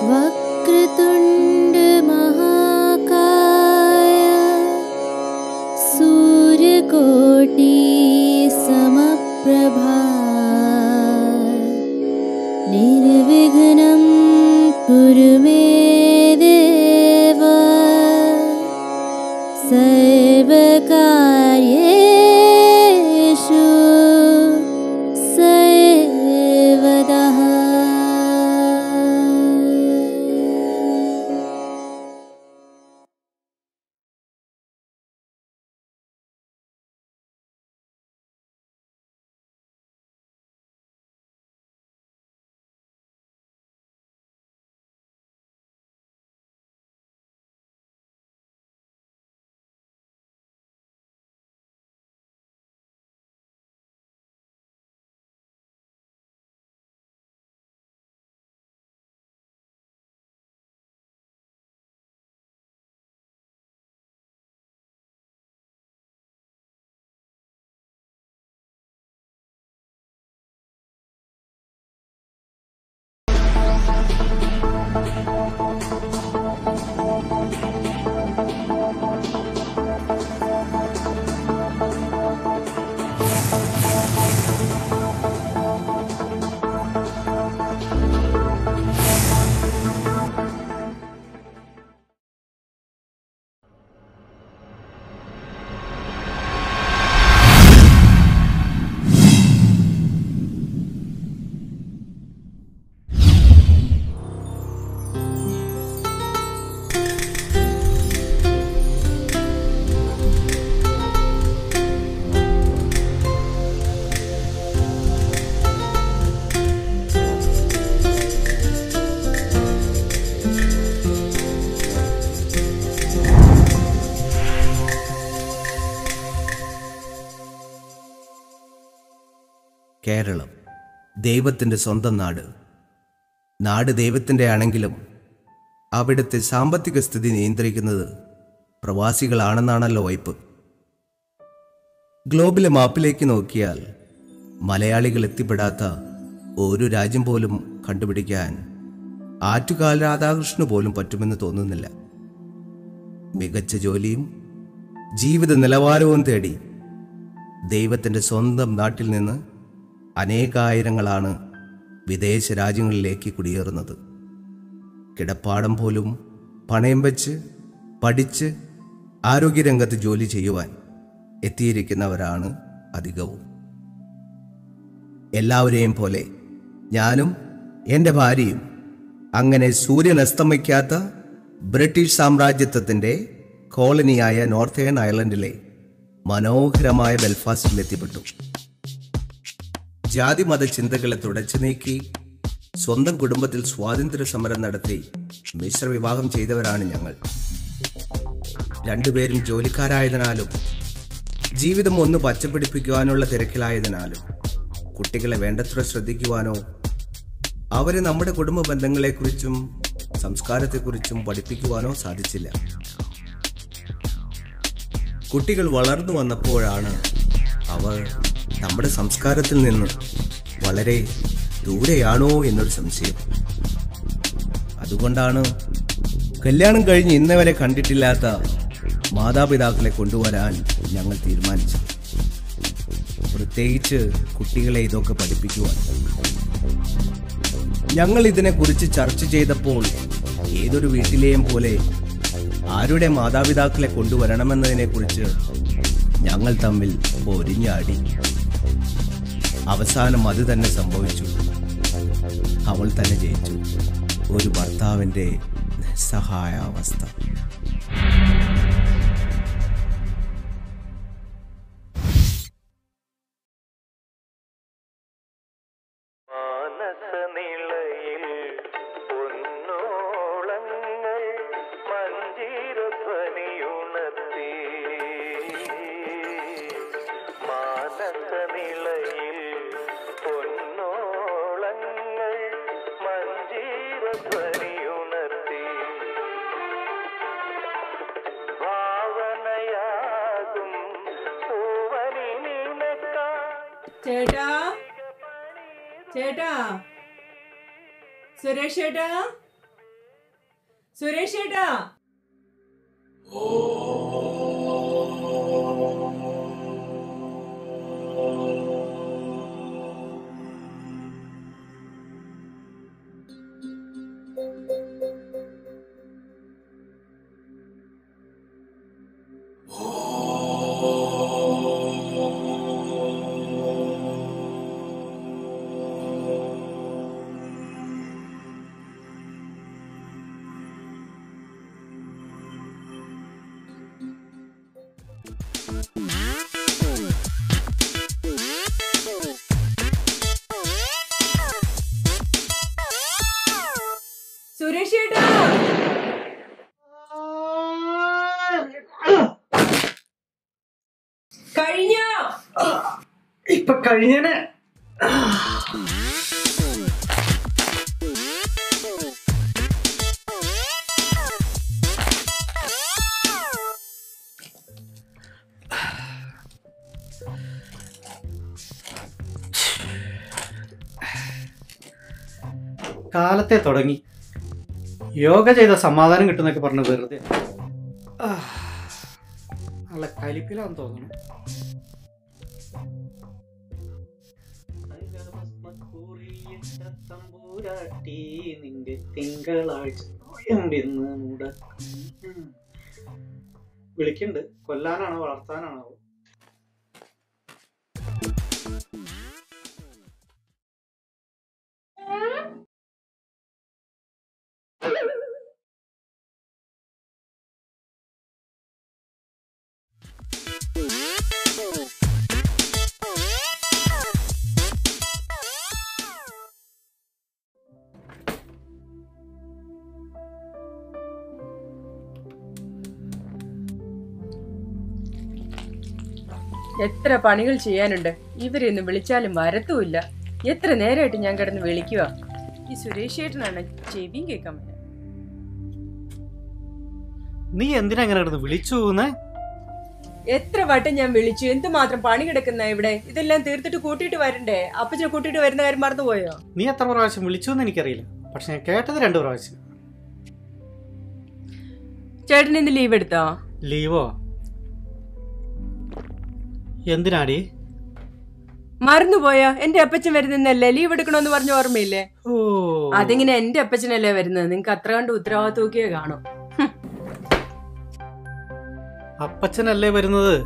वक्रतुण्ड महाकाय सूर्यकोटि समप्रभा निर्विघ्नं कुरु मे देव सर्वकार्येषु सर्वदः കേരളം ദൈവത്തിൻ്റെ സ്വന്തം നാട് നാട് ദൈവത്തിൻ്റെ ആണെങ്കിലും അവിടുത്തെ സാമ്പത്തിക സ്ഥിതി നിയന്ത്രിക്കുന്നത് പ്രവാസികളാണെന്നാണല്ലോ വൈപ്പ് ഗ്ലോബിലെ മാപ്പിലേക്ക് നോക്കിയാൽ മലയാളികൾ എത്തിപ്പെടാത്ത ഒരു രാജ്യം പോലും കണ്ടുപിടിക്കാൻ ആറ്റുകാൽ രാധാകൃഷ്ണന് പോലും പറ്റുമെന്ന് തോന്നുന്നില്ല മികച്ച ജോലിയും ജീവിത നിലവാരവും തേടി ദൈവത്തിൻ്റെ സ്വന്തം നാട്ടിൽ നിന്ന് അനേകായിരങ്ങളാണ് വിദേശ രാജ്യങ്ങളിലേക്ക് കുടിയേറുന്നത് കിടപ്പാടം പോലും പണയം വെച്ച് പഠിച്ച് ആരോഗ്യരംഗത്ത് ജോലി ചെയ്യുവാൻ എത്തിയിരിക്കുന്നവരാണ് അധികവും എല്ലാവരെയും പോലെ ഞാനും എൻ്റെ ഭാര്യയും അങ്ങനെ സൂര്യൻ അസ്തമിക്കാത്ത ബ്രിട്ടീഷ് സാമ്രാജ്യത്വത്തിൻ്റെ കോളനിയായ നോർത്തേൺ അയർലൻഡിലെ മനോഹരമായ ബെൽഫാസ്റ്റിൽ എത്തിപ്പെട്ടു ജാതിമത ചിന്തകളെ തുടച്ചു നീക്കി സ്വന്തം കുടുംബത്തിൽ സ്വാതന്ത്ര്യ സമരം നടത്തി മിശ്ര വിവാഹം ചെയ്തവരാണ് ഞങ്ങൾ രണ്ടുപേരും ജോലിക്കാരായതിനാലും ജീവിതം ഒന്ന് പച്ചപ്പിടിപ്പിക്കുവാനുള്ള തിരക്കിലായതിനാലും കുട്ടികളെ വേണ്ടത്ര ശ്രദ്ധിക്കുവാനോ അവരെ നമ്മുടെ കുടുംബ ബന്ധങ്ങളെക്കുറിച്ചും സംസ്കാരത്തെക്കുറിച്ചും പഠിപ്പിക്കുവാനോ സാധിച്ചില്ല കുട്ടികൾ വളർന്നു വന്നപ്പോഴാണ് അവർ നമ്മുടെ സംസ്കാരത്തിൽ നിന്ന് വളരെ ദൂരെയാണോ എന്നൊരു സംശയം അതുകൊണ്ടാണ് കല്യാണം കഴിഞ്ഞ് ഇന്ന് വരെ കണ്ടിട്ടില്ലാത്ത മാതാപിതാക്കളെ കൊണ്ടുവരാൻ ഞങ്ങൾ തീരുമാനിച്ചത് പ്രത്യേകിച്ച് കുട്ടികളെ ഇതൊക്കെ പഠിപ്പിക്കുവാൻ ഞങ്ങൾ ഇതിനെക്കുറിച്ച് ചർച്ച ചെയ്തപ്പോൾ ഏതൊരു വീട്ടിലെയും പോലെ ആരുടെ മാതാപിതാക്കളെ കൊണ്ടുവരണമെന്നതിനെക്കുറിച്ച് ഞങ്ങൾ തമ്മിൽ പൊരിഞ്ഞാടി അവസാനം അത് തന്നെ സംഭവിച്ചു അവൾ തന്നെ ജയിച്ചു ഒരു ഭർത്താവിൻ്റെ നിസ്സഹായാവസ്ഥ മാനസനിളയിൽ പൊന്നോളങ്ങൾ മഞ്ജീരധ്വനിയുണർത്തി മാനസനിളയിൽ പൊന്നോളങ്ങൾ മഞ്ജീരധ്വനിയുണർത്തി ഭാവനയാകും പൂവനിനക്കാ ചേട്ടാ ചേട്ടാ സുരേഷ് ചേട്ടാ സുരേഷ് ഏട്ടാ സുരേഷ് ഏട്ടാ കഴിഞ്ഞോ ഇപ്പൊ കഴിഞ്ഞനെ കാലത്തെ തുടങ്ങി യോഗ ചെയ്ത സമാധാനം കിട്ടുന്നൊക്കെ പറഞ്ഞ് വെറുതെ ആ, നല്ല കലിപ്പിലാന്ന് തോന്നുന്നു തമ്പൂരാട്ടി നിന്റെ തിങ്കളാഴ്ച നോയമ്പെന്ന് മുടക്കും വിളിക്കണ്ട് കൊല്ലാനാണോ വളർത്താനാണോ എത്ര പണികൾ ചെയ്യാനുണ്ട് ഇവരെയൊന്നും വിളിച്ചാലും വരത്തുമില്ല എത്ര നേരമായിട്ട് ഞാൻ കിടന്ന് വിളിക്കുക ഈ സുരേഷ് ഏട്ടനാണ് ചെവിയും കേൾക്കാൻ വയ്യ. നീ എന്തിനാ ഇങ്ങനെ കിടന്ന് വിളിച്ചു പോകുന്നേ എത്ര വട്ടം ഞാൻ വിളിച്ചു എന്തുമാത്രം പണി കിടക്കുന്ന ഇവിടെ ഇതെല്ലാം തീർത്തിട്ട് കൂട്ടിയിട്ട് വരണ്ടേ അപ്പച്ചനെ കൂട്ടിയിട്ട് വരുന്ന കാര്യം മറന്നുപോയോ നീ എത്ര പ്രാവശ്യം വിളിച്ചു എന്ന് എനിക്കറിയില്ല പക്ഷെ ഞാൻ കേട്ടത് രണ്ടു പ്രാവശ്യം ചേട്ടൻ ഇന്ന് ലീവ് എടുത്തോ ലീവോ എന്തിനാടി മറന്നുപോയോ എന്റെ അപ്പച്ചൻ വരുന്നല്ലേ ലീവ് എടുക്കണമെന്ന് പറഞ്ഞ ഓർമ്മയില്ലേ ഓ അതിങ്ങനെ എന്റെ അപ്പച്ചനല്ലേ വരുന്നത് നിങ്ങക്ക് അത്ര കണ്ട് ഉത്തരവാദിത്വമൊക്കെ കാണും ഹും. അപ്പച്ചനല്ലേ വരുന്നത്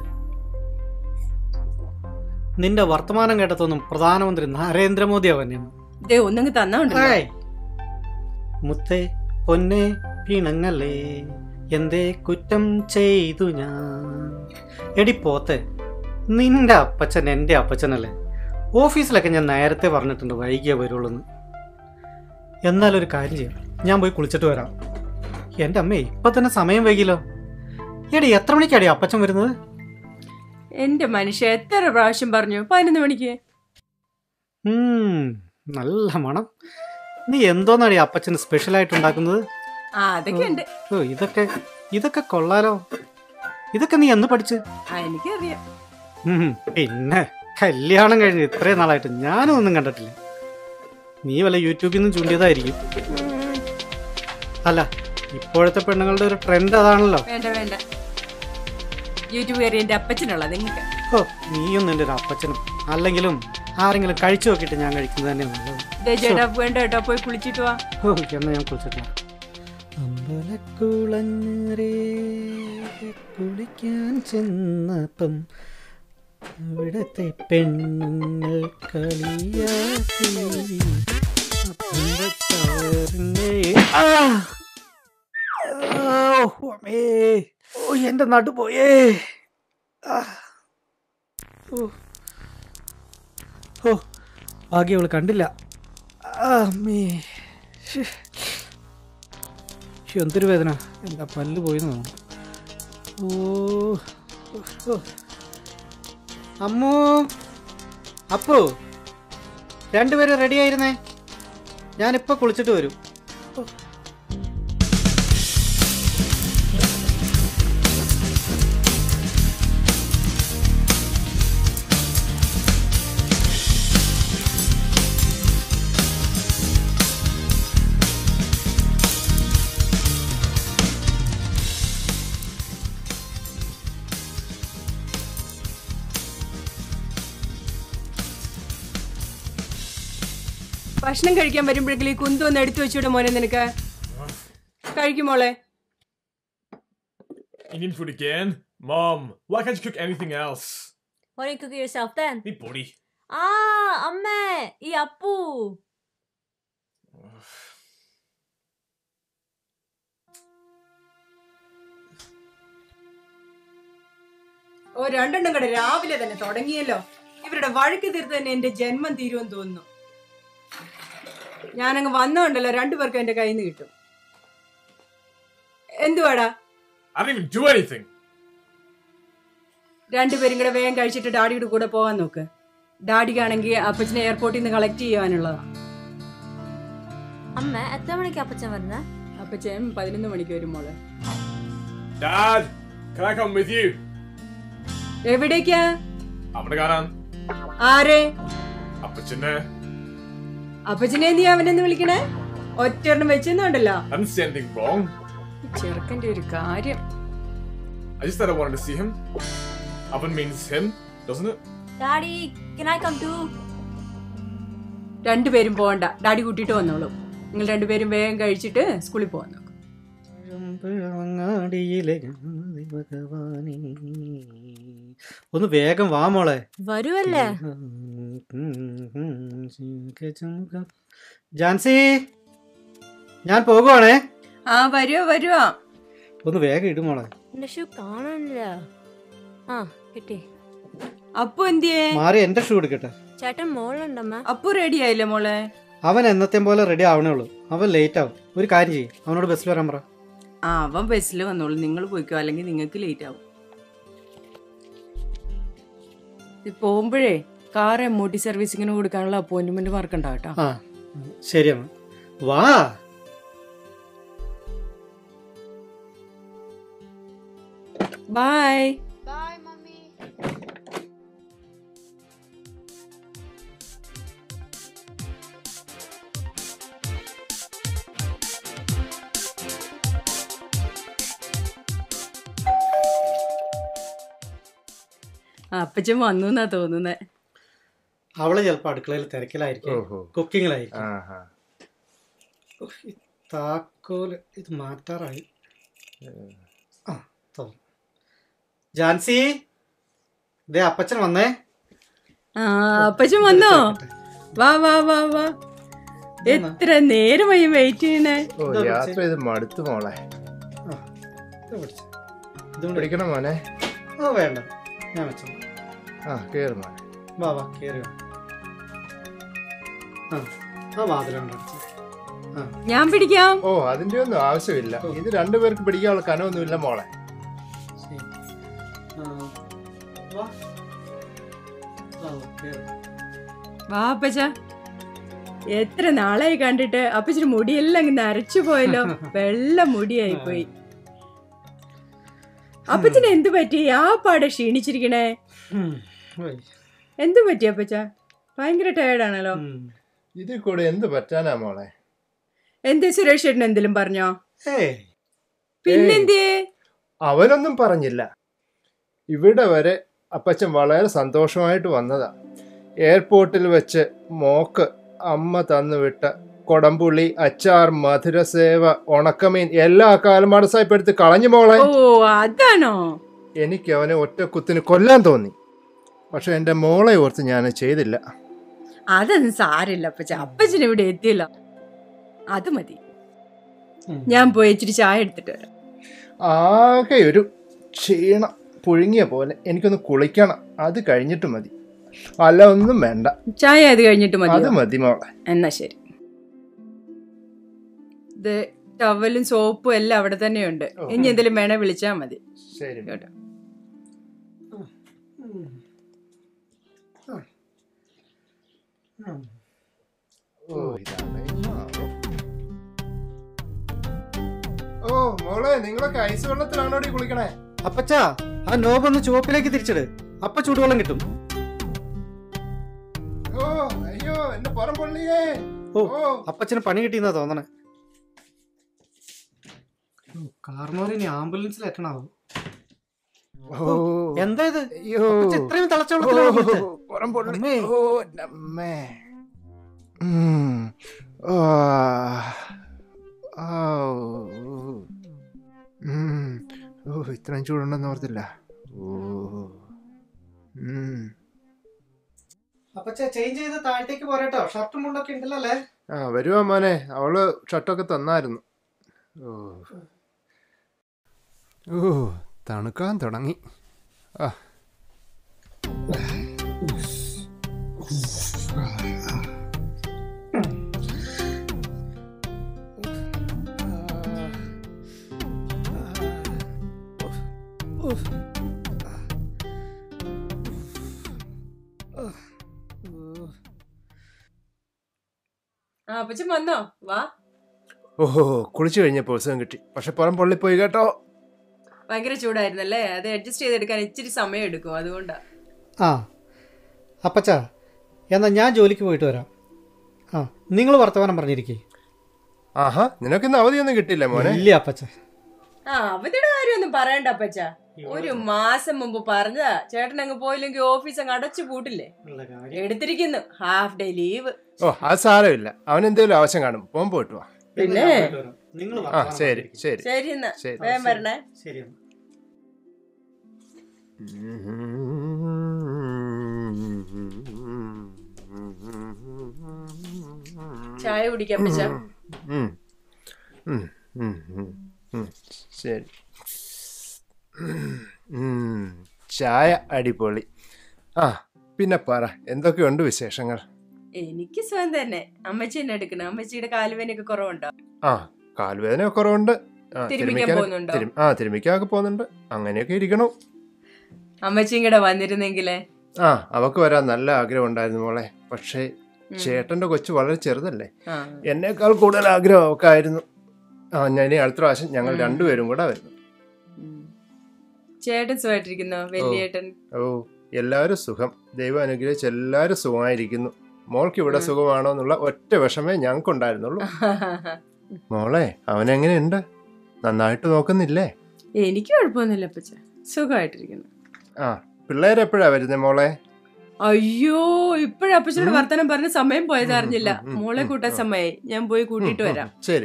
നിന്റെ വർത്തമാനം കേട്ടതൊന്നും പ്രധാനമന്ത്രി നരേന്ദ്രമോദിയാ തന്നെയാണ് ദേ ഒന്നങ്ങ് തന്നാ ഉണ്ടല്ലോ ഏയ്. മുത്തേ പൊന്നെ പിണങ്ങല്ലേ എന്തേ കുറ്റം ചെയ്തു ഞാൻ എടി പോത്തെ നിന്റെ അപ്പച്ചൻ എൻ്റെ അപ്പച്ചനല്ലേ ഓഫീസിലൊക്കെ ഞാൻ നേരത്തെ പറഞ്ഞിട്ടുണ്ട് വൈകിയേ വരുള്ളൂന്ന് എന്നാലൊരു കാര്യം ചെയ്യാം ഞാൻ പോയി കുളിച്ചിട്ട് വരാം എൻ്റെ അമ്മേ ഇപ്പൊ തന്നെ സമയം വൈകിലോ എടി എത്ര മണിക്കാടി അപ്പച്ചൻ വരുന്നത് എന്റെ മനുഷ്യ എത്ര പ്രാവശ്യം പറഞ്ഞു പതിനൊന്ന് മണിക്ക് ഉം, നല്ല മണം നീ എന്തോന്നാടി അപ്പച്ചന് സ്പെഷ്യലായിട്ട് ഉണ്ടാക്കുന്നത് ആ അതൊക്കെ ഉണ്ട് ഓ ഇതൊക്കെ ഇതൊക്കെ കൊള്ളാലോ ഇതൊക്കെ നീ എന്ന് പഠിച്ച് ആ എനിക്കറിയാം ഉം, പിന്നെ കല്യാണം കഴിഞ്ഞ് ഇത്രയും നാളായിട്ട് ഞാനും ഒന്നും കണ്ടിട്ടില്ല നീ വല്ല യൂട്യൂബിൽ നിന്നും ചൂണ്ടിയതായിരിക്കും അല്ല ഇപ്പോഴത്തെ പെണ്ണുങ്ങളുടെ ഒരു ട്രെൻഡ് അതാണല്ലോ വേണ്ട വേണ്ട യൂട്യൂബ് കയറി എന്റെ അപ്പച്ചനുള്ള നിങ്ങൾക്ക് ഓ നീയും നിന്റെ ഒരു അപ്പച്ചനും അല്ലെങ്കിലും ആരെങ്കിലും കഴിച്ചു നോക്കിയിട്ട് ഞാൻ കഴിക്കുന്നത് തന്നെ നല്ലത് ദേ ചേട്ടാ വേണ്ട കേട്ടോ പോയി കുളിച്ചിട്ട് വാ ഓ എന്നാ ഞാൻ കുളിച്ചിട്ടില്ല അമ്പലക്കുളഞ്ഞറേ കുളിക്കാൻ ചെന്നപ്പം അവിടത്തെ പെണ്ണുങ്ങൾ കളിയാക്കി അപ്പം വെച്ചവരിനെ ആ! ആ, ഓ, അമ്മേ. ഓ എന്റെ നടു പോയേ ആ. ഓ ഓ ഭാഗ്യം അവള് കണ്ടില്ല ആ, അമ്മേ ശ്ശേ. ശ്ശേ, എന്തൊരു വേദന എന്താ പല്ല് പോയിന്ന് തോന്നുന്നു ഓ ഓ, ഓ. അമ്മു അപ്പു രണ്ടുപേരും റെഡി ആയിരുന്നേ ഞാനിപ്പോൾ കുളിച്ചിട്ട് വരും ഓ. ഭക്ഷണം കഴിക്കാൻ വരുമ്പോഴെങ്കിലും ഈ കുന്തു ഒന്ന് എടുത്തു വെച്ചൂടെ മോനെ നിനക്ക് കഴിക്കുമോളെ Indian food again? Mom, why can't you cook anything else? Why don't you cook it yourself then? Hey, buddy. ആ അമ്മേ ഈ അപ്പു ഓ രണ്ടെണ്ണം കൂടെ രാവിലെ തന്നെ തുടങ്ങിയല്ലോ ഇവരുടെ വഴക്ക് തീർത്ത് തന്നെ എന്റെ ജന്മം തീരുമെന്ന് തോന്നുന്നു ഞാനങ്ങ് വന്നോണ്ടല്ലോ രണ്ടുപേർക്കും എന്റെ കയ്യിൽ നിന്ന് കിട്ടും എന്തുവാടാ I didn't even do anything. രണ്ടുപേരും കൂടെ വേഗം കഴിച്ചിട്ട് ഡാഡിയുടെ കൂടെ പോകാൻ നോക്ക് ഡാഡിക്കാണെങ്കിൽ അപ്പച്ചനെ എയർപോർട്ടിൽ നിന്ന് കളക്ട് ചെയ്യാനുള്ളതാ അമ്മ എത്ര മണിക്ക് അപ്പച്ചൻ വരുന്നേ അപ്പച്ചൻ പതിനൊന്ന് മണിക്ക് വരും മോളെ Dad, can I come with you? എവിടേക്കാ അവിടെ കാണാൻ ആരെ അപ്പച്ചനെ അപ്പച്ചനെ നീ അവനെന്ന് വിളിക്കണേ ഒറ്റെണ്ണം വെച്ചെന്നുണ്ടല്ലോ I didn't say anything wrong. ഈ ചെറുക്കന്റെ ഒരു കാര്യം I just said I wanted to see him. Oven means him, doesn't it? Daddy can I come too രണ്ടുപേരും പോകണ്ട ഡാഡി കൂട്ടിയിട്ട് വന്നോളൂ നിങ്ങൾ രണ്ടുപേരും വേഗം കഴിച്ചിട്ട് സ്കൂളിൽ പോകാൻ നോക്കും അങ്ങാടിയിലെ ഭഗവാനേ ഒന്ന് വേഗം വാ മോളെ വരുവല്ലേ ജാൻസി ഞാൻ പോകുവാണേ ആ വരുവോ വരുവോ ഒന്ന് വേഗം ഇടും മോളെ എന്റെ ഷൂ കാണാനില്ല ആ കിട്ടി അപ്പു എന്തിയേ മാറി എന്റെ ഷൂ എടുക്കട്ടെ ചേട്ടൻ മോളുണ്ടമ്മ അപ്പു റെഡി ആയില്ലേ മോളെ അവൻ എന്നത്തെ പോലെ റെഡി ആവണേ ഉള്ളൂ അവൻ ലേറ്റ് ആവും ഒരു കാര്യം ചെയ്യും അവനോട് ബസ്സിൽ വരാൻ പറ ആ അവൻ ബസ്സിൽ വന്നോളൂ നിങ്ങൾ പോയിക്കോ അല്ലെങ്കിൽ നിങ്ങൾക്ക് ലേറ്റ് ആവും ഇത് പോകുമ്പോഴേ കാർ എം ഒ ടി സർവീസിങ്ങിന് കൊടുക്കാനുള്ള അപ്പോയിന്റ്മെന്റ് മറക്കണ്ട കേട്ടോ ആ ശരി അമ്മ വാ ബൈ അപ്പച്ചൻ വന്നു എന്നാ തോന്നുന്നേ അവള് ചിലപ്പോ അടുക്കളയിൽ തിരക്കിലായിരിക്കും ഓഹോ കുക്കിങ്ങിലായിരിക്കും ആഹാ ഉഫ്, ഈ താക്കോല് ഇത് മാറ്റാറായി ആ തോന്നും ജാൻസി ദേ അപ്പച്ചൻ വന്നേ ആ അപ്പച്ചൻ വന്നോ വാ വാ വാ വാ എത്ര നേരമായി വെയിറ്റ് ചെയ്യണേ ഓ ഇതാ യാത്ര ചെയ്ത് മടുത്തു മോളെ ആ, ഇത് പിടിച്ച്. ഇതും കൂടി- പിടിക്കണം മോനെ ആ വേണ്ട ഞാൻ വെച്ചു ആ കേറ് മോനെ വാ വാ കേറി വാ ആ ആ വാതിലുണ്ട് ആ ഞാൻ പിടിക്കാം ഓ അതിന്റെ ഒന്നും ആവശ്യമില്ല ഇത് രണ്ടുപേർക്ക് പിടിക്കാനുള്ള കനമൊന്നുമില്ല മോളെ ശരി ആ വാ ആ കേറി വാ അപ്പച്ച എത്ര നാളായി കണ്ടിട്ട് അപ്പച്ചിന് മുടിയെല്ലാം ഇങ്ങനെ അരച്ചു പോയല്ലോ വെള്ള മുടിയായി പോയി അപ്പച്ചന് എന്തു പറ്റി ആ പാടെ ക്ഷീണിച്ചിരിക്കണേ ഉം. ഓയ്. എന്തു പറ്റി അപ്പച്ച ഭയങ്കര ടയേർഡാണല്ലോ ഉം. ഇതിൽ കൂടെ എന്ത് പറ്റാനാ മോളെ എന്തേ സുരേഷ് ചേട്ടൻ എന്തെങ്കിലും പറഞ്ഞോ ഏയ് പിന്നെന്തേ അവനൊന്നും പറഞ്ഞില്ല ഇവിടെ വരെ അപ്പച്ചൻ വളരെ സന്തോഷമായിട്ട് വന്നതാ എയർപോർട്ടിൽ വെച്ച് മോക്ക് അമ്മ തന്നുവിട്ട കൊടംപുളി അച്ചാർ മധുരസേവ ഉണക്കമീൻ എല്ലാ കാലം മടസായിപ്പെടുത്ത് കളഞ്ഞു മോളെ ഓ അതാണോ എനിക്ക് അവനെ ഒറ്റ കുത്തിന് കൊല്ലാൻ തോന്നി പക്ഷെ എൻ്റെ മോളെ ഓർത്ത് ഞാൻ ചെയ്തില്ല അതൊന്നും സാരില്ല അപ്പച്ച അപ്പച്ചൻ ഇവിടെ എത്തിയല്ലോ അത് മതി ഉം. ഞാൻ പോയി ഇച്ചിരി ചായ എടുത്തിട്ട് വരാം ആകെ ഒരു ക്ഷീണം പുഴുങ്ങിയ പോലെ എനിക്കൊന്ന് കുളിക്കണം അത് കഴിഞ്ഞിട്ട് മതി അല്ല ഒന്നും വേണ്ട ചായ അത് കഴിഞ്ഞിട്ട് മതി അത് മതി മോളെ എന്നാ ശരി ഇത് ടവലും സോപ്പും എല്ലാം അവിടെ തന്നെയുണ്ട് ഓ. ഇനി എന്തെങ്കിലും വേണേ വിളിച്ചാൽ മതി ശരി കേട്ടോ ഉം. ആ. ഉം. ഓ ഇതാണ് ഈ മാറും. ഓ മോളെ നിങ്ങളൊക്കെ ഐസ് വെള്ളത്തിലാണോടി കുളിക്കണേ അപ്പച്ചാ ആ നോബ് ഒന്ന് ചുവപ്പിലേക്ക് തിരിച്ചിട് അപ്പ ചൂടുവെള്ളം കിട്ടും ഓ അയ്യോ എന്റെ പുറം പൊള്ളിയേ ഓ ഓ അപ്പച്ചന് പണി കിട്ടിയെന്നാ തോന്നണേ കാർന്നോര് ഇനി ആംബുലൻസിൽ എത്തണാവും ഓ എന്താ ഇത് അയ്യോ അപ്പച്ച ഇത്രയും തിളച്ച ഓ, വെള്ളത്തിലാണോ കുളിച്ചേ? പുറം പൊള്ളി അമ്മേ. ഓ എൻ്റെ അമ്മേ ഉം ആ. ആ. ഉം. ഓ ഇത്രയും ചൂടുണ്ടെന്ന് ഓർത്തില്ല ഓ ഉം. അപ്പച്ച ചേഞ്ച് ചെയ്ത് താഴത്തേക്ക് പോരട്ടോ ഷർട്ടും മുണ്ടൊക്കെ ഉണ്ടല്ലോ അല്ലേ ആ വരുവാ മോനെ അവള് ഷർട്ടൊക്കെ തന്നായിരുന്നു ഓ ഓ തണുക്കാൻ തുടങ്ങി ആ ആ അപ്പച്ചൻ വന്നോ വാ ഓഹോ കുളിച്ചു കഴിഞ്ഞപ്പോൾ ഉത്സവം കിട്ടി പക്ഷെ പുറം പൊള്ളിപ്പോയി കേട്ടോ ഭയങ്കര ചൂടായിരുന്നല്ലേ അത് അഡ്ജസ്റ്റ് ചെയ്തെടുക്കാൻ ഇച്ചിരി സമയം എടുക്കും അതുകൊണ്ടാ ആ അപ്പച്ച എന്നാൽ ഞാൻ ജോലിക്ക് പോയിട്ട് വരാം ആ നിങ്ങൾ വർത്തമാനം പറഞ്ഞിരിക്കേ ആഹാ നിനക്കിന്ന് അവധിയൊന്നും കിട്ടിയില്ല മോനെ ഇല്ല അപ്പച്ച ആ അവധിയുടെ കാര്യമൊന്നും പറയണ്ട അപ്പച്ച ഒരു മാസം മുമ്പ് പറഞ്ഞതാ ചേട്ടൻ അങ്ങ് പോയില്ലെങ്കിൽ ഓഫീസ് അങ്ങ് അടച്ചു പൂട്ടില്ലേ എടുത്തിരിക്കുന്നു ഹാഫ് ഡേ ലീവ് ഓ അത് സാരമില്ല അവൻ എന്തെങ്കിലും ആവശ്യം കാണും പോകും പോയിട്ട് വാ പിന്നെ നിങ്ങൾ ആ ശരി ശരി ശരി എന്നാ ശരി. വേഗം വരണേ ശരി ചായ കുടിക്കാം അപ്പച്ച ഉം. ഉം, ഉം, ഉം, ഉം. ശരി ഉം, ചായ അടിപൊളി ആ പിന്നെ പറ എന്തൊക്കെയുണ്ട് വിശേഷങ്ങൾ എനിക്ക് സ്വയം തന്നെ അമ്മച്ചി തന്നെ എടുക്കണം അമ്മച്ചിയുടെ കാലുവേനൊക്കെ കുറവുണ്ടോ ആ കാൽവേദന കുറവുണ്ട് ആ, തിരുമ്മിക്കാൻ തിരുമ്മിക്കാൻ- പോകുന്നുണ്ടോ? തിരും- ആ തിരുമിക്കാനൊക്കെ പോകുന്നുണ്ട് അങ്ങനെയൊക്കെ ഇരിക്കണം അമ്മച്ചിയും കൂടെ വന്നിരുന്നെങ്കിലേ ആ അവക്ക് വരാൻ നല്ല ആഗ്രഹം ഉണ്ടായിരുന്നു മോളെ പക്ഷേ ഉം. ചേട്ടന്റെ കൊച്ചു വളരെ ചെറുതല്ലേ ആ. എന്നേക്കാൾ കൂടുതൽ ആഗ്രഹം അവക്കായിരുന്നു ആ ഞാൻ ഇനി അടുത്ത പ്രാവശ്യം ഞങ്ങൾ ഉം. രണ്ടുപേരും കൂടെ വരുന്നു ഉം. ചേട്ടൻ സുഖമായിട്ടിരിക്കുന്നോ വലിയേട്ടൻ ഓ എല്ലാവരും സുഖം ദൈവം അനുഗ്രഹിച്ച് എല്ലാവരും സുഖമായിരിക്കുന്നു മോൾക്ക് ഇവിടെ ഉം. സുഖമാണോ എന്നുള്ള ഒറ്റ വിഷമേ ഞങ്ങൾക്കുണ്ടായിരുന്നുള്ളൂ മോളെ അവനെങ്ങനെയുണ്ട് നന്നായിട്ട് നോക്കുന്നില്ലേ എനിക്ക് കുഴപ്പമൊന്നുമില്ല അപ്പച്ച സുഖമായിട്ടിരിക്കുന്നു ആ പിള്ളേരെപ്പോഴാ വരുന്നേ മോളെ അയ്യോ ഇപ്പഴ അപ്പച്ചനോട് ഉം. വർത്തമാനം പറഞ്ഞ സമയം പോയത് ഉം, ഉം, അറിഞ്ഞില്ല ഉം, ഉം, മോളെ ഉം, കൂട്ടാൻ ഉം. സമയായി ഞാൻ പോയി കൂട്ടിയിട്ട് ഉം, ഉം, വരാം ശരി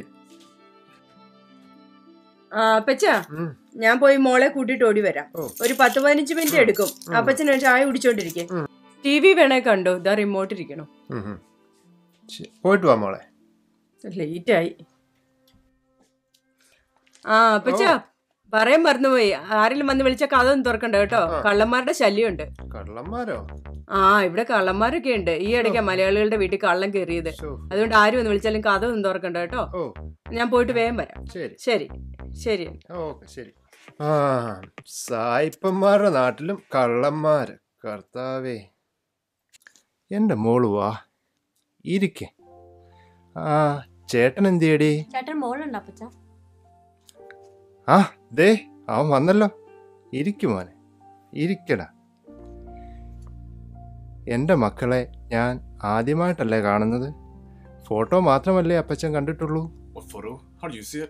ആ അപ്പച്ച ഉം. ഞാൻ പോയി മോളെ കൂട്ടിയിട്ട് ഓടി വരാം ഓ. ഒരു പത്ത് പതിനഞ്ച് മിനിറ്റ് എടുക്കും ഉം. അപ്പച്ചന് ചായ കുടിച്ചോണ്ടിരിക്കെ ഉം. ടി വി വേണേ കണ്ടോ ഇതാ റിമോട്ട് ഇരിക്കണം ഉം, ഉം. ശരി. പോയിട്ട് വാ മോളെ ലേറ്റ് ആയി ആ അപ്പച്ച പറയാൻ മറന്നുപോയി ആരെങ്കിലും വന്ന് വിളിച്ച കഥ ഒന്നും തുറക്കണ്ട കേട്ടോ ആ. കള്ളന്മാരുടെ ശല്യമുണ്ട് കള്ളന്മാരോ ആ ഇവിടെ കള്ളന്മാരൊക്കെ ഉണ്ട് ഈ ഇടയ്ക്കാ മലയാളികളുടെ വീട്ടിൽ കള്ളം കയറിയത് ശോ. അതുകൊണ്ട് ആരും വന്ന് വിളിച്ചാലും കഥ ഒന്നും തുറക്കണ്ട കേട്ടോ ഓ ഞാൻ പോയിട്ട് വേഗം വരാം ശരി ശരി ശരി ഓക്കെ ശരി ആ സായിപ്പന്മാരുടെ നാട്ടിലും കള്ളന്മാര് കർത്താവേ എൻ്റെ മോള് വാ ഇരിക്കെ ആ ചേട്ടൻ എന്തിയടി ചേട്ടൻ മോളുണ്ട് അപ്പച്ച ആ ദേ അവൻ വന്നല്ലോ ഇരിക്കു മോനെ ഇരിക്കടാ എൻ്റെ മക്കളെ ഞാൻ ആദ്യമായിട്ടല്ലേ കാണുന്നത് ഫോട്ടോ മാത്രമല്ലേ അപ്പച്ചൻ കണ്ടിട്ടുള്ളൂ What photo? How do you see it?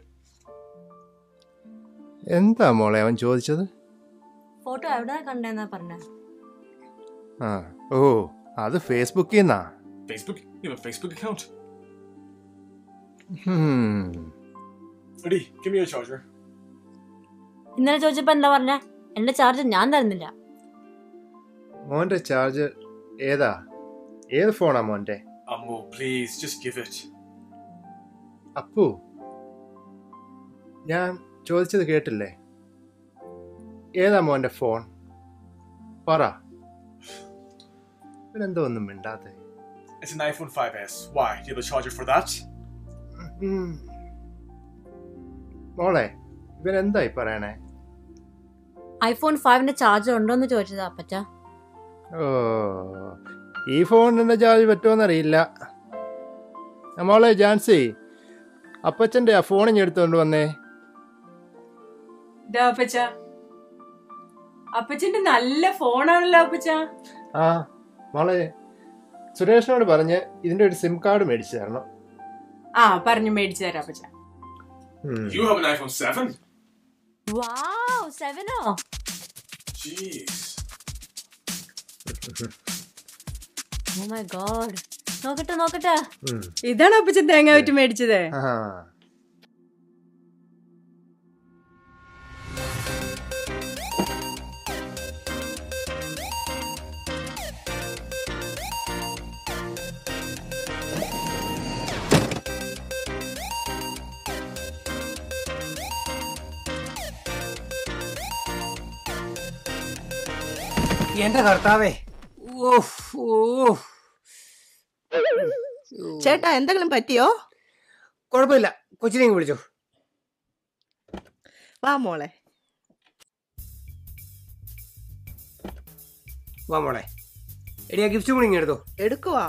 എന്താ മോളെ അവൻ ചോദിച്ചത് ഫോട്ടോ എവിടെ കണ്ടെന്നാ പറഞ്ഞ ആ ഓ അത് ഫേസ്ബുക്കിൽ നിന്നാ Facebook? You have a Facebook account? Hmm. Eddie, give me your charger. ഇന്നലെ ചോദിച്ചപ്പോ എന്താ പറഞ്ഞ എന്റെ ചാർജ് ഞാൻ തരുന്നില്ല മോന്റെ ചാർജർ ഏതാ ഏത് ഫോണാ മോന്റെ Ammo, please, just give it. Appu ഞാൻ ചോദിച്ചത് കേട്ടില്ലേ ഏതാ മോന്റെ ഫോൺ പറ ഇവനെന്തോ ഒന്നും മിണ്ടാത്തെ It's an iPhone 5S. Why? Do you have a charger for that? ഉം. മോളെ ഇവൻ എന്തായി പറയണേ ഐഫോൺ ഫൈവിന്റെ ചാർജർ ഉണ്ടോന്ന് ചോദിച്ചതാ അപ്പച്ച ഓ ഈ ഫോണിന്റെ ചാർജ് പറ്റുമോന്നറിയില്ല ആ, മോളെ ജാൻസി അപ്പച്ചന്റെ ആ ഫോണിഞ്ഞ് എടുത്തോണ്ട് വന്നേ ഇതാ അപ്പച്ച അപ്പച്ചന്റെ നല്ല ഫോണാണല്ലോ അപ്പച്ച ആ മോളെ സുരേഷിനോട് പറഞ്ഞ് ഇതിന്റെ ഒരു സിം കാർഡ് മേടിച്ചു തരണം ആ പറഞ്ഞു മേടിച്ചു തരാം അപ്പച്ച ഉം. You have an iPhone 7? Wow സെവനോ Jeez. ഓ മൈ ഗോഡ് നോക്കട്ടെ നോക്കട്ടെ ഇതാണ് അപ്പച്ചൻ തേങ്ങ വിറ്റ് മേടിച്ചത് ആ എന്റെ കർത്താവേ ഓഫ് ഓ ചേട്ടാ എന്തെങ്കിലും പറ്റിയോ കുഴപ്പമില്ല കൊച്ചിനെ ഇങ്ങ് വിളിച്ചോ വാ മോളെ വാ മോളെ എടി ആ ഗിഫ്റ്റ് കൂടി ഇങ്ങ് എടുത്തോ എടുക്കുവാ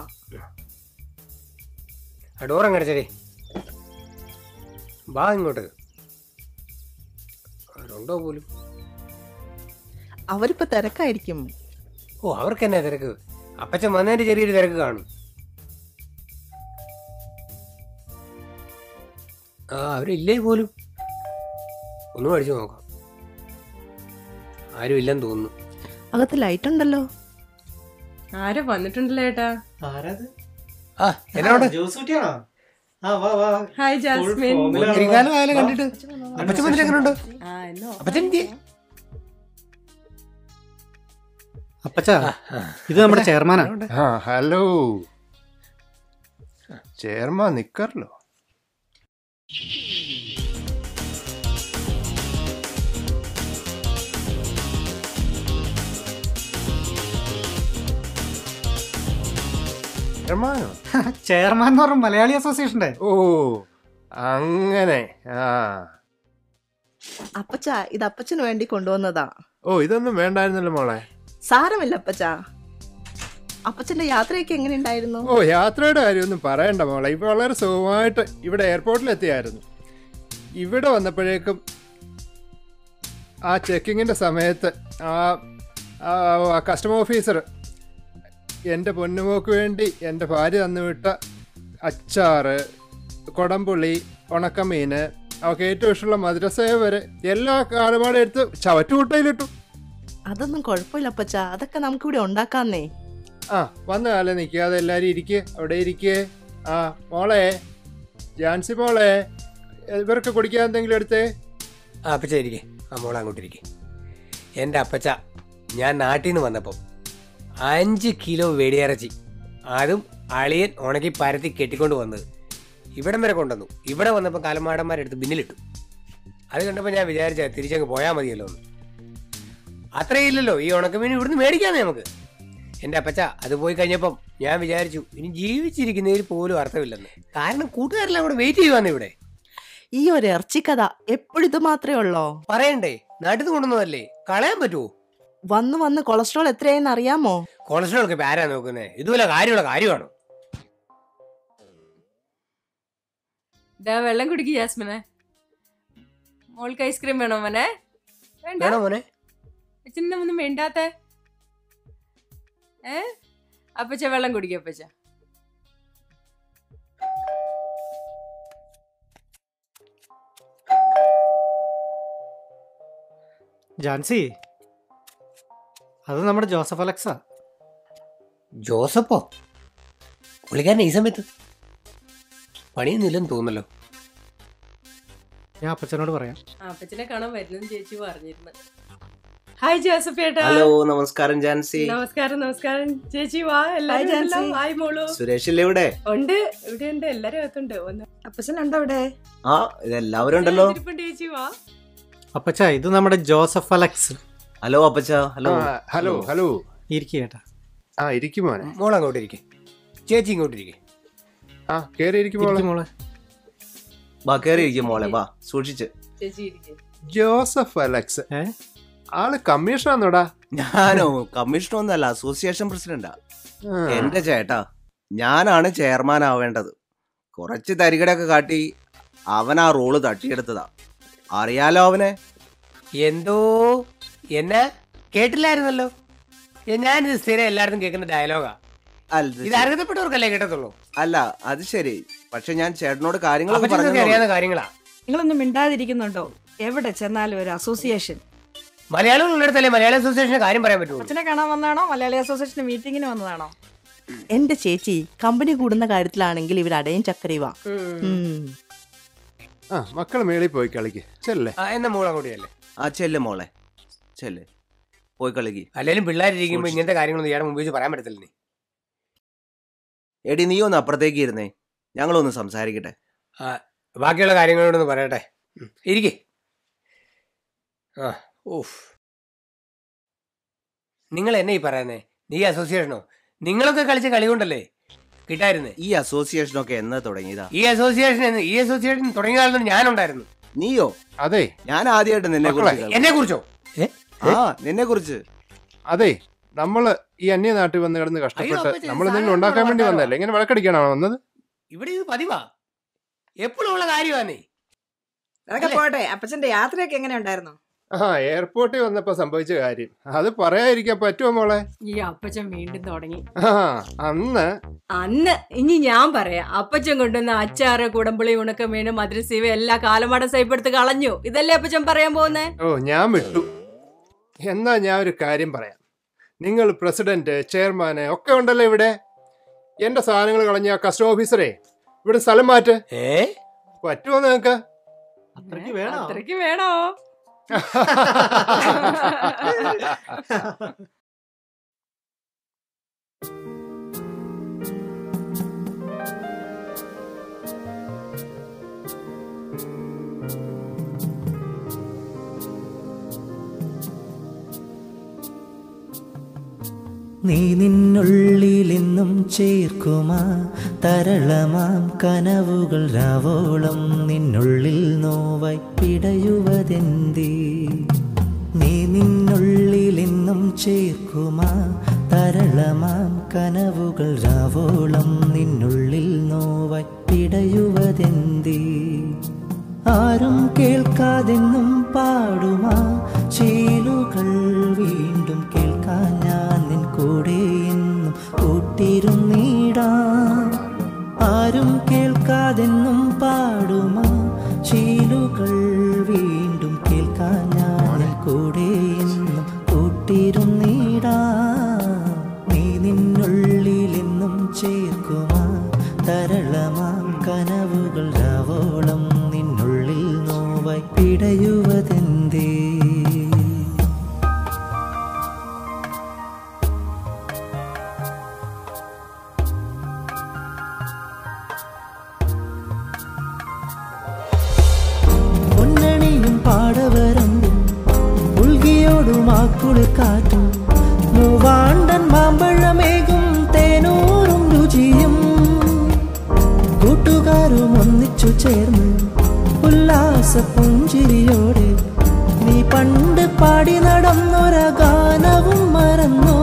ആ ഡോർ അങ്ങ് അടച്ചേ വാ ഇങ്ങോട്ട് ആരുണ്ടോ പോലും അവരിപ്പോ തിരക്കായിരിക്കും ഓ അവർക്ക് എന്നാ തിരക്ക് അപ്പച്ചൻ വന്നതിന്റെ ചെറിയൊരു തിരക്ക് കാണും ആ അവരില്ലേ പോലും ഒന്ന് പഠിച്ചു നോക്കാം ആരും ഇല്ലെന്ന് തോന്നുന്നു അകത്ത് ലൈറ്റ് ഉണ്ടല്ലോ ആരോ വന്നിട്ടുണ്ടല്ലോ ഏട്ടാ ആരാത് ആ എന്നാ ജ്യൂസ് കുട്ടിയാണോ ആ വാ വാ ഹായ് ജാസ്മിൻ Full form. ഒത്തിരി കാലം ആയാലും കണ്ടിട്ട് അപ്പച്ചൻ വന്നിട്ട് എങ്ങനെയുണ്ട് ആ എന്നോ അപ്പച്ചൻ എന്തിയെ? അപ്പച്ചാ ഇത് നമ്മുടെ ചെയർമാനാ ആ ഹലോ ചെയർമാൻ നിക്കറല്ലോ ചെയർമാനോ ചെയർമാൻ എന്ന് പറഞ്ഞ മലയാളി അസോസിയേഷന്റെ ഓ അങ്ങനെ ആ അപ്പച്ച ഇത് അപ്പച്ചന് വേണ്ടി കൊണ്ടുവന്നതാ ഓ ഇതൊന്നും വേണ്ടായിരുന്നല്ലോ മോളെ സാരമില്ല അപ്പച്ച അപ്പച്ചന്റെ യാത്രയൊക്കെ എങ്ങനെ ഉണ്ടായിരുന്നു ഓ യാത്രയുടെ കാര്യമൊന്നും പറയണ്ട മോളെ ഇപ്പൊ വളരെ സുഖമായിട്ട് ഇവിടെ എയർപോർട്ടിൽ എത്തിയായിരുന്നു ഇവിടെ വന്നപ്പോഴേക്കും ആ ചെക്കിങ്ങിൻ്റെ സമയത്ത് ആ ആ കസ്റ്റമർ ഓഫീസർ എൻ്റെ പൊന്നുമോക്ക് വേണ്ടി എൻ്റെ ഭാര്യ തന്നുവിട്ട അച്ചാറ് കൊടംപുളി ഉണക്കമീൻ അവൾക്ക് ഏറ്റവും ഇഷ്ടമുള്ള മധുരസേവ വരെ എല്ലാ കാലപാടും എടുത്ത് ചവറ്റുകുട്ടയിലിട്ടു അതൊന്നും കുഴപ്പമില്ല അപ്പച്ച അതൊക്കെ നമുക്കിവിടെ ഉണ്ടാക്കാന്നേ ആ വന്ന കാലം നിൽക്കാതെ എല്ലാവരും ഇരിക്കുക അവിടെ ഇരിക്കേ ആ മോളെ ജാൻസി മോളെ ഇവർക്ക് കുടിക്കാൻ എന്തെങ്കിലും എടുത്തേ ആ അപ്പച്ച ഇരിക്കെ ആ മോളെ അങ്ങോട്ടിരിക്കെ എൻ്റെ അപ്പച്ച ഞാൻ നാട്ടിൽ നിന്ന് വന്നപ്പം അഞ്ച് കിലോ വെടിയിറച്ചി അതും അളിയൻ ഉണക്കി പരത്തി കെട്ടിക്കൊണ്ട് വന്നത് ഇവിടം വരെ കൊണ്ടുവന്നു ഇവിടെ വന്നപ്പോൾ കലമാടന്മാരെടുത്ത് ബിന്നിലിട്ടു അത് കണ്ടപ്പോൾ ഞാൻ വിചാരിച്ച തിരിച്ചങ്ങ് പോയാൽ മതിയല്ലോ എന്ന് അത്രയില്ലല്ലോ ഈ ഉണക്കമീൻ ഇവിടുന്ന് മേടിക്കാന്നേ നമുക്ക് എൻ്റെ അപ്പച്ച അത് പോയി കഴിഞ്ഞപ്പം ഞാൻ വിചാരിച്ചു ഇനി ജീവിച്ചിരിക്കുന്നതിൽ പോലും അർത്ഥമില്ലെന്ന് കാരണം കൂട്ടുകാരെല്ലാം കൂടെ വെയിറ്റ് ചെയ്യുവാന്ന് ഇവിടെ ഈ ഒരു ഇറച്ചിക്കഥ എപ്പോഴും ഇത് മാത്രമേ ഉള്ളോ പറയണ്ടേ നാട്ടിൽ നിന്ന് കൊണ്ടുവന്നതല്ലേ കളയാൻ പറ്റുമോ വന്ന് വന്ന് കൊളസ്ട്രോൾ എത്രയായെന്ന് അറിയാമോ കൊളസ്ട്രോൾ ഒക്കെ ഇപ്പൊ ആരാ നോക്കുന്നത് ഇതുപോലെ കാര്യമുള്ള കാര്യമാണോ ഇതാ വെള്ളം കുടിക്ക് ജാസ്മിനെ മോൾക്ക് ഐസ്ക്രീം വേണോ മോനെ വേണ്ട വേണോ മോനെ അച്ഛനും ഒന്നും വേണ്ടാത്ത ഏ അപ്പച്ച വെള്ളം കുടിക്കും അപ്പച്ച ജാൻസി അത് നമ്മുടെ ജോസഫ് അലക്സാ ജോസഫോ പുള്ളിക്കാരൻ ഈ സമയത്ത് പണിയൊന്നും ഇല്ലെന്ന് തോന്നല്ലോ ഞാൻ അപ്പച്ചനോട് പറയാം ആ, അപ്പച്ചനെ കാണാൻ വരുന്നെന്ന് ചേച്ചി പറഞ്ഞിരുന്നു ഹായ് ജോസഫ് ഏട്ടാ ഹലോ നമസ്കാരം ജാൻസി നമസ്കാരം നമസ്കാരം ചേച്ചി വാ എല്ലാരും ഹായ് ഉണ്ടല്ലോ. ജാൻസി. ഹായ് മോളു സുരേഷ് ഇല്ലേ ഇവിടെ ഉണ്ട് ഇവിടെ ഉണ്ട് എല്ലാരും അകത്തുണ്ട് ഒന്ന് അപ്പച്ചനുണ്ടോ ഇവിടെ ആ ഇതെല്ലാവരും ഉണ്ടല്ലോ ഇരിപ്പുണ്ട് ചേച്ചി വാ അപ്പച്ച ഇത് നമ്മുടെ ജോസഫ് അലക്സ് ഹലോ അപ്പച്ച ഹലോ ആ, ഹലോ ഹലോ ഇരിക്കുക ചേട്ടാ ആ ഇരിക്കും മോനെ മോൾ അങ്ങോട്ട് ഇരിക്കെ ചേച്ചി ഇങ്ങോട്ട് ഇരിക്കെ ആ കേറി ഇരിക്കും മോളെ ഇരിക്ക് മോളെ വാ കയറി ഇരിക്കും മോളെ വാ സൂക്ഷിച്ച് ചേച്ചി ഇരിക്കും ജോസഫ് അലക്സ് ഏ? ആള് കമ്മീഷണാന്നോടാ ഞാനോ കമ്മീഷണർ ഒന്നല്ല അസോസിയേഷൻ പ്രസിഡന്റാ എന്റെ ചേട്ടാ ഞാനാണ് ചെയർമാൻ ആവേണ്ടത് കുറച്ച് തരികടൊക്കെ കാട്ടി അവൻ ആ റോള് തട്ടിയെടുത്തതാ അറിയാലോ അവനെ എന്തോ എന്നാ കേട്ടില്ലായിരുന്നല്ലോ ഏ, ഞാനിത് സ്ഥിരം എല്ലായിടത്തും കേൾക്കുന്ന ഡയലോഗാ അല്ല ഇത് അർഹതപ്പെട്ടവർക്കല്ലേ കേട്ടത്തുള്ളൂ അല്ല അത് ശരി പക്ഷെ ഞാൻ ചേട്ടനോട് കാര്യങ്ങളൊക്കെ അപ്പച്ചനൊക്കെ പറഞ്ഞു അറിയാവുന്ന കാര്യങ്ങളാ നിങ്ങളൊന്നും മിണ്ടാതിരിക്കുന്നുണ്ടോ എവിടെ ചെന്നാലും ഒരു അസോസിയേഷൻ മലയാളികൾ ഉള്ളിടത്തല്ലേ മലയാളി അസോസിയേഷന്റെ കാര്യം പറയാൻ പറ്റുള്ളൂ അച്ഛനെ കാണാൻ വന്നതാണോ മലയാളി അസോസിയേഷന്റെ മീറ്റിങ്ങിന് വന്നതാണോ എന്റെ ചേച്ചി കമ്പനി കൂടുന്ന കാര്യത്തിലാണെങ്കിൽ ഇവർ അടയും ചക്കരയുവാ ഉം. ആ മക്കൾ മേളിൽ പോയി കളിക്ക് ചെല്ലേ ആ എന്നാ മോൾ അങ്ങോട്ടല്ലേ ആ ചെല്ല് മോളെ ചെല്ല് പോയി കളിക്ക് അല്ലെങ്കിലും പിള്ളേരിരിക്കുമ്പോ ഇങ്ങനത്തെ കാര്യങ്ങളൊന്നും ഇയാളെ മുമ്പ് വെച്ച് പറയാൻ പറ്റത്തില്ല നീ എടി നീ ഒന്ന് അപ്പുറത്തേക്ക് ഇരുന്നേ ഞങ്ങളൊന്ന് സംസാരിക്കട്ടെ ആ ബാക്കിയുള്ള കാര്യങ്ങളോടൊന്ന് പറയട്ടെ ഉം, ഇരിക്ക് ആ ഓഫ് നിങ്ങൾ എന്നെ ഈ പറയുന്നേ നീ അസോസിയേഷനോ നിങ്ങളൊക്കെ കളിച്ച കളി കൊണ്ടല്ലേ കിട്ടായിരുന്നേ ഈ അസോസിയേഷനൊക്കെ എന്ന് തുടങ്ങിയതാ ഈ അസോസിയേഷൻ എന്ന് ഈ അസോസിയേഷൻ തുടങ്ങിയ കാലത്ത് ഞാനുണ്ടായിരുന്നു നീയോ അതെ ഞാൻ ആദ്യമായിട്ട് നിന്നെ കുറിച്ച് എന്നെ കുറിച്ചോ ആ നിന്നെ കുറിച്ച് അതെ നമ്മള് ഈ അന്യ നാട്ടിൽ വന്ന് കിടന്ന് കഷ്ടപ്പെട്ട് അപ്പച്ചി, നമ്മൾ എന്തെങ്കിലും ഉണ്ടാക്കാൻ വേണ്ടി സാധനം വന്നല്ലേ ഇങ്ങനെ വിളക്കടിക്കാനാണോ വന്നത് ഇവിടെ ഇത് പതിവാ എപ്പോഴും ഉള്ള കാര്യമാണ് അതൊക്കെ പോട്ടെ അപ്പച്ചന്റെ യാത്രയൊക്കെ എങ്ങനെ ഉണ്ടായിരുന്നു ആ എയർപോർട്ടിൽ വന്നപ്പോ സംഭവിച്ച കാര്യം അത് പറയാതിരിക്കാൻ പറ്റുമോ മോളെ ഈ അപ്പച്ചൻ വീണ്ടും തുടങ്ങി ആ അന്ന് അന്ന് ഇനി ഞാൻ പറയാം അപ്പച്ചൻ കൊണ്ടുവന്ന അച്ചാറ് കുടമ്പുളി ഉണക്കമീന് മധുരസീവ എല്ലാ കാലമാട സൈപ്പെടുത്ത് കളഞ്ഞു ഇതല്ലേ അപ്പച്ചൻ പറയാൻ പോകുന്നേ ഓ ഞാൻ വിട്ടു എന്നാ ഞാൻ ഒരു കാര്യം പറയാം നിങ്ങൾ പ്രസിഡന്റ് ചെയർമാന് ഒക്കെ ഉണ്ടല്ലോ ഇവിടെ എന്റെ സാധനങ്ങൾ കളഞ്ഞ ആ കസ്റ്റം ഓഫീസറെ ഇവിടെ സ്ഥലം മാറ്റ് ഏ പറ്റുമോ നിങ്ങക്ക് അത്രയ്ക്ക് വേണോ അത്രയ്ക്ക് വേണോ നീ നിന്നുള്ളിലെന്നും ചേർക്കുമാ തരളമാം കനവുകൾ രാവോളം നിന്നുള്ളിൽ നോവായി പിടയുവതെന്തേ നീ നിന്നുള്ളിലെന്നും ചേർക്കുമാ തരളമാം കനവുകൾ രാവോളം നിന്നുള്ളിൽ നോവായി പിടയുവതെന്തേ ആരും കേൾക്കാതെന്നും പാടുമാ ചേലുകൾ വീണ്ടും കേൾക്കാൻ ഞാൻ നിൻ കൂടെ എന്നും കൂട്ടിരുന്നീടാം ആരും കേൾക്കാതെന്നും പാടുമാ ചേലുകൾ വീണ്ടും കേൾക്കാൻ ഞാൻ നിൻ കൂടെ എന്നും കൂട്ടിരുന്നീടാം നീ നിന്നുള്ളിലെന്നും ചേർക്കുമാ തരളമാം കനവുകൾ രാവോളം നിന്നുള്ളിൽ നോവായി പിടയുവതെന്തേ പൊന്നണിയും പാടവരമ്പും ഉൾകിയോടും ആക്കുളിർ കാറ്റും മൂവാണ്ടൻ മാമ്പഴമേകും തേനൂറും രുചിയും കൂട്ടുകാരും ഒന്നിച്ചു ചേർന്ന് ഉല്ലാസ പുഞ്ചിരിയോടെ നീ പണ്ട് പാടി നടന്നൊര ഗാനവും മറന്നോ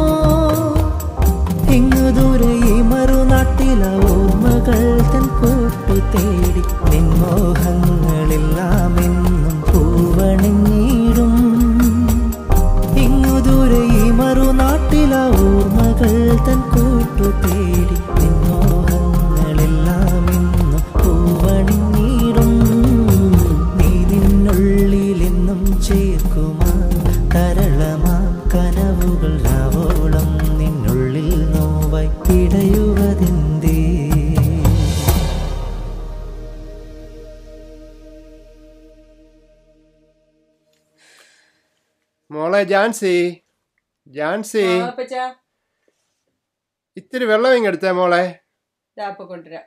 ഇങ്ങു ദൂരെ ഈ മറുനാട്ടില ഓർമ്മകൾ തൻ കൂട്ടു തേടി നിൻമോഹങ്ങളെല്ലാം എന്നും പൂവണിഞ്ഞിടും ഇങ്ങു ദൂരെ ഈ മറുനാട്ടില ഓർമ്മകൾ തൻ കൂട്ടു തേടി നിൻമോഹങ്ങളെല്ലാം എന്നും പൂവണിഞ്ഞിടും നീ നിന്നുള്ളിലെന്നും ചേർക്കുമാ തരളമാം കനവുകൾ രാവോളം നിന്നുള്ളിൽ നോവായി പിടയുവതെന്തേ മോളെ ജാൻസി ജാൻസി ആ, അപ്പച്ചാ ഇത്തിരി വെള്ളം ഇങ്ങെടുത്തേ മോളെ ദാ ഇപ്പൊ കൊണ്ടുവരാം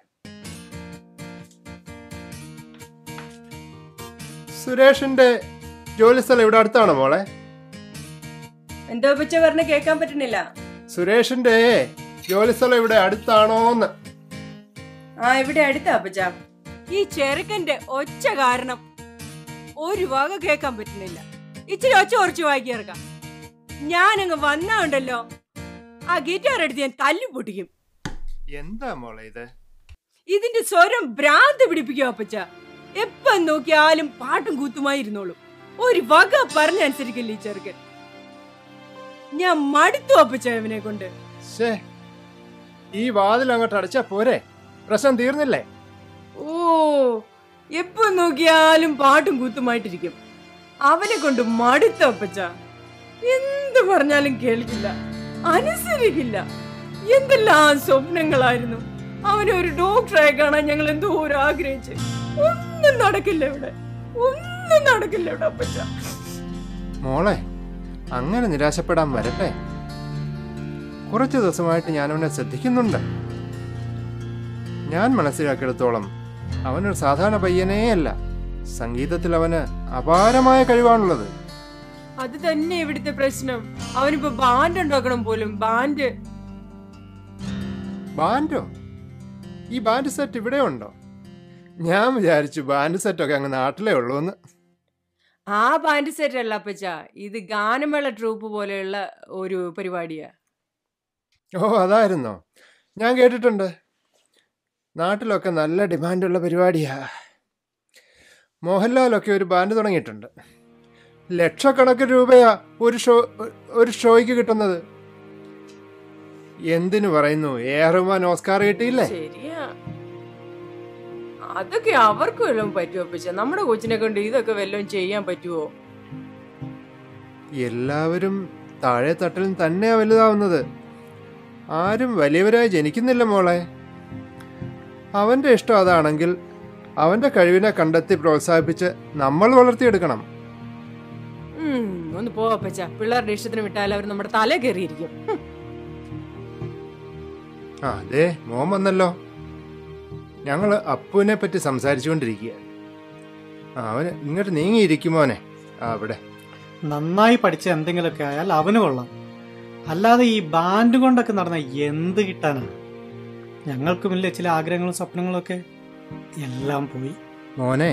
സുരേഷിന്റെ ജോലി സ്ഥലം ഇവിടെ അടുത്താണോ മോളെ എന്തോ അപ്പച്ച പറഞ്ഞ കേൾക്കാൻ പറ്റുന്നില്ല സുരേഷിന്റെ ജോലി സ്ഥലം ഇവിടെ അടുത്താണോന്ന് ആ ഇവിടെ അടുത്താ അപ്പച്ച ഈ ചെറുക്കന്റെ ഒച്ച കാരണം ഒരു വക കേൾക്കാൻ പറ്റുന്നില്ല ഇച്ചിരി ഒച്ച കുറച്ച് വായിക്കിറക്കാം ഞാനങ്ങ് വന്നാ ഉണ്ടല്ലോ ആ ഗിറ്റാർ എടുത്ത് ഞാൻ തല്ലി പൊട്ടിക്കും എന്താ മോളെ ഇത് ഇതിന്റെ സ്വരം ഭ്രാന്ത് പിടിപ്പിക്കും അപ്പച്ച എപ്പം നോക്കിയാലും പാട്ടും കൂത്തുമായി ഇരുന്നോളും ഒരു വക പറഞ്ഞനുസരിക്കില്ല ഈ ചെറുക്കൻ ഞാൻ മടുത്തു അപ്പച്ച ഇവനെ കൊണ്ട് ശ്ശേ ഈ വാതിൽ അങ്ങോട്ട് അടച്ചാ പോരെ പ്രശ്നം തീർന്നില്ലേ ഓ എപ്പോ നോക്കിയാലും പാട്ടും കൂത്തുമായിട്ടിരിക്കും അവനെ കൊണ്ട് മടുത്ത അപ്പച്ച എന്ത് പറഞ്ഞാലും കേൾക്കില്ല അനുസരിക്കില്ല എന്തെല്ലാം സ്വപ്നങ്ങളായിരുന്നു അവനെ ഒരു ഡോക്ടറെ കാണാൻ ഞങ്ങൾ എന്തോരം ആഗ്രഹിച്ച് ഒന്നും നടക്കില്ല ഇവിടെ ഒന്നും നടക്കില്ല ഇവിടെ അപ്പച്ച മോളെ അങ്ങനെ നിരാശപ്പെടാൻ വരട്ടെ കുറച്ച് ദിവസമായിട്ട് ഞാൻ അവനെ ശ്രദ്ധിക്കുന്നുണ്ട് ഞാൻ മനസ്സിലാക്കിയെടുത്തോളം അവനൊരു സാധാരണ പയ്യനേ അല്ല സംഗീതത്തിൽ അവന് അപാരമായ കഴിവാണുള്ളത് അത് തന്നെ ഇവിടുത്തെ പ്രശ്നം അവനിപ്പോ ബാൻഡ് ഉണ്ടാക്കണം പോലും ബാൻഡ് ബാൻഡോ ഈ ബാൻഡ് സെറ്റ് ഇവിടെ ഉണ്ടോ ഞാൻ വിചാരിച്ചു ബാൻഡ് സെറ്റൊക്കെ അങ്ങ് നാട്ടിലേ ഉള്ളൂ എന്ന് ആ ബാൻഡ് സെറ്റ് അല്ല അപ്പച്ച ഇത് ഗാനമേള ട്രൂപ്പ് പോലെയുള്ള ഒരു പരിപാടിയാ ഓ അതായിരുന്നോ ഞാൻ കേട്ടിട്ടുണ്ട് നാട്ടിലൊക്കെ നല്ല ഡിമാൻഡുള്ള പരിപാടിയാ മോഹൻലാലൊക്കെ ഒരു ബാൻഡ് തുടങ്ങിയിട്ടുണ്ട് ലക്ഷക്കണക്കിന് രൂപയാ ഒരു ഷോ ഒരു ഷോയ്ക്ക് കിട്ടുന്നത് എന്തിനു പറയുന്നു എ ആർ റഹ്മാൻ ഓസ്കാർ കിട്ടിയില്ലേ ശരിയാ അതൊക്കെ അവർക്ക് വല്ലതും പറ്റുമോ അപ്പച്ച നമ്മുടെ കൊച്ചിനെ കൊണ്ട് ഇതൊക്കെ വല്ലതും ചെയ്യാൻ പറ്റുമോ എല്ലാവരും താഴെ തട്ടിൽ തന്നെയാ വലുതാവുന്നത് ആരും വലിയവരായി ജനിക്കുന്നില്ല മോളെ അവന്റെ ഇഷ്ടം അതാണെങ്കിൽ അവന്റെ കഴിവിനെ കണ്ടെത്തി പ്രോത്സാഹിപ്പിച്ച് നമ്മൾ വളർത്തിയെടുക്കണം ഉം, ഒന്ന് പോ അപ്പച്ച പിള്ളേരുടെ ഇഷ്ടത്തിന് വിട്ടാൽ അവർ നമ്മുടെ തല കയറിയിരിക്കും ഹും. ആ അതെ മോൻ വന്നല്ലോ ഞങ്ങള് അപ്പുവിനെ പറ്റി സംസാരിച്ചുകൊണ്ടിരിക്കുക ആ അവന് ഇങ്ങോട്ട് നീങ്ങിയിരിക്കുമോനെ ആ അവിടെ നന്നായി പഠിച്ച എന്തെങ്കിലുമൊക്കെ ആയാൽ അവന് കൊള്ളാം അല്ലാതെ ഈ ബാൻഡ് കൊണ്ടൊക്കെ നടന്ന എന്ത് കിട്ടാനാ ഞങ്ങൾക്കുമില്ലേ ചില ആഗ്രഹങ്ങളും സ്വപ്നങ്ങളും ഒക്കെ എല്ലാം പോയി മോനെ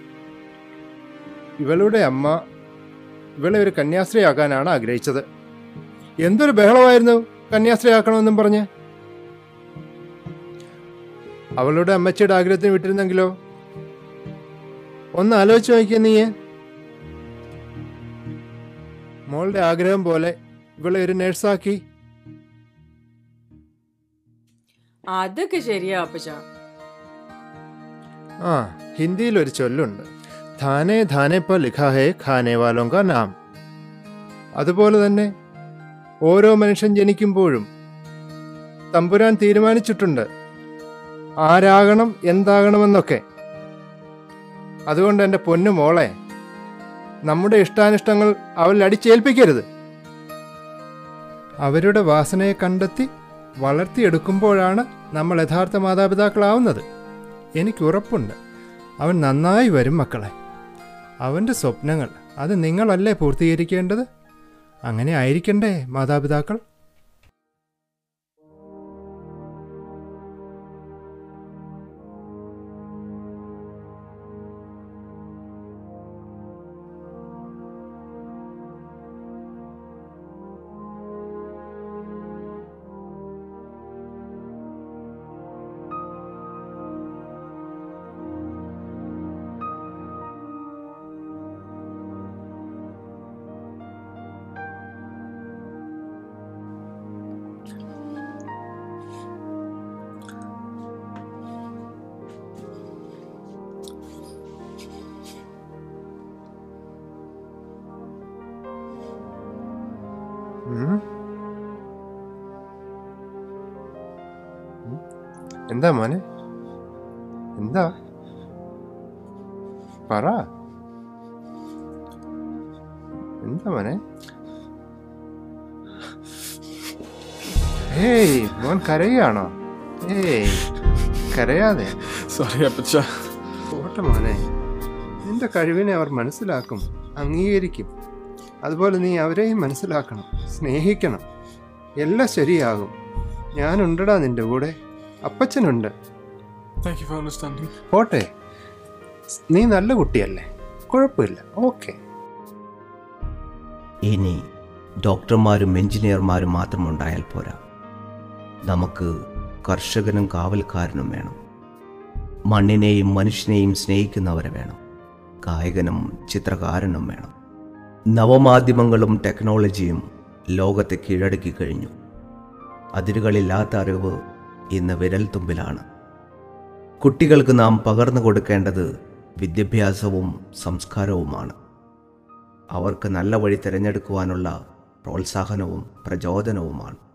ഇവളുടെ അമ്മ ഇവളെ ഒരു കന്യാസ്ത്രീയാക്കാനാണ് ആഗ്രഹിച്ചത് എന്തൊരു ബഹളമായിരുന്നു കന്യാസ്ത്രീയാക്കണമെന്നും പറഞ്ഞ് അവളുടെ അമ്മച്ചിയുടെ ആഗ്രഹത്തിന് വിട്ടിരുന്നെങ്കിലോ ഒന്ന് ആലോചിച്ച് നോക്കിയ നീയെ മോളുടെ ആഗ്രഹം പോലെ ഇവളെ ഒരു നേഴ്സാക്കി അതൊക്കെ ശരിയാ അപ്പച്ച ആ ഹിന്ദിയിൽ ഒരു ചൊല്ലുണ്ട് ധാനെ ധാനെ പർ ലിഖാ ഹേ ഖാനെ വാലോം കാ നാം അതുപോലെ തന്നെ ഓരോ മനുഷ്യൻ ജനിക്കുമ്പോഴും തമ്പുരാൻ തീരുമാനിച്ചിട്ടുണ്ട് ആരാകണം എന്താകണമെന്നൊക്കെ അതുകൊണ്ട് എൻ്റെ പൊന്നു മോളെ നമ്മുടെ ഇഷ്ടാനിഷ്ടങ്ങൾ അവരിൽ അടിച്ചേൽപ്പിക്കരുത് അവരുടെ വാസനയെ കണ്ടെത്തി വളർത്തിയെടുക്കുമ്പോഴാണ് നമ്മൾ യഥാർത്ഥ മാതാപിതാക്കളാവുന്നത് എനിക്ക് ഉറപ്പുണ്ട് അവൻ നന്നായി വരും മക്കളെ അവൻ്റെ സ്വപ്നങ്ങൾ അത് നിങ്ങളല്ലേ പൂർത്തീകരിക്കേണ്ടത് അങ്ങനെ ആയിരിക്കണ്ടേ മാതാപിതാക്കൾ ഉം. ഉം. എന്താ മോനെ എന്താ പറ എന്താ മോനെ ഏയ് മോൻ കരയുകയാണോ ഏയ് കരയാതെ സോറി അപ്പച്ച പോട്ടെ മോനെ നിന്റെ കഴിവിനെ അവർ മനസ്സിലാക്കും അംഗീകരിക്കും അതുപോലെ നീ അവരെയും മനസ്സിലാക്കണം സ്നേഹിക്കണം എല്ലാം ശരിയാകും ഞാനുണ്ടടാ നിന്റെ കൂടെ അപ്പച്ചനുണ്ട് താങ്ക് യു ഫോർ അണ്ടർസ്റ്റാൻഡിങ് പോട്ടെ നീ നല്ല കുട്ടിയല്ലേ കുഴപ്പമില്ല ഓക്കെ ഇനി ഡോക്ടർമാരും എഞ്ചിനീയർമാരും മാത്രം ഉണ്ടായാൽ പോരാ നമുക്ക് കർഷകനും കാവൽക്കാരനും വേണം മണ്ണിനെയും മനുഷ്യനെയും സ്നേഹിക്കുന്നവരെ വേണം ഗായകനും ചിത്രകാരനും വേണം നവമാധ്യമങ്ങളും ടെക്നോളജിയും ലോകത്തെ കീഴടക്കി കഴിഞ്ഞു അതിരുകളില്ലാത്ത അറിവ് ഇന്ന് വിരൽത്തുമ്പിലാണ് കുട്ടികൾക്ക് നാം പകർന്നു കൊടുക്കേണ്ടത് വിദ്യാഭ്യാസവും സംസ്കാരവുമാണ് അവർക്ക് നല്ല വഴി തിരഞ്ഞെടുക്കുവാനുള്ള പ്രോത്സാഹനവും പ്രചോദനവുമാണ്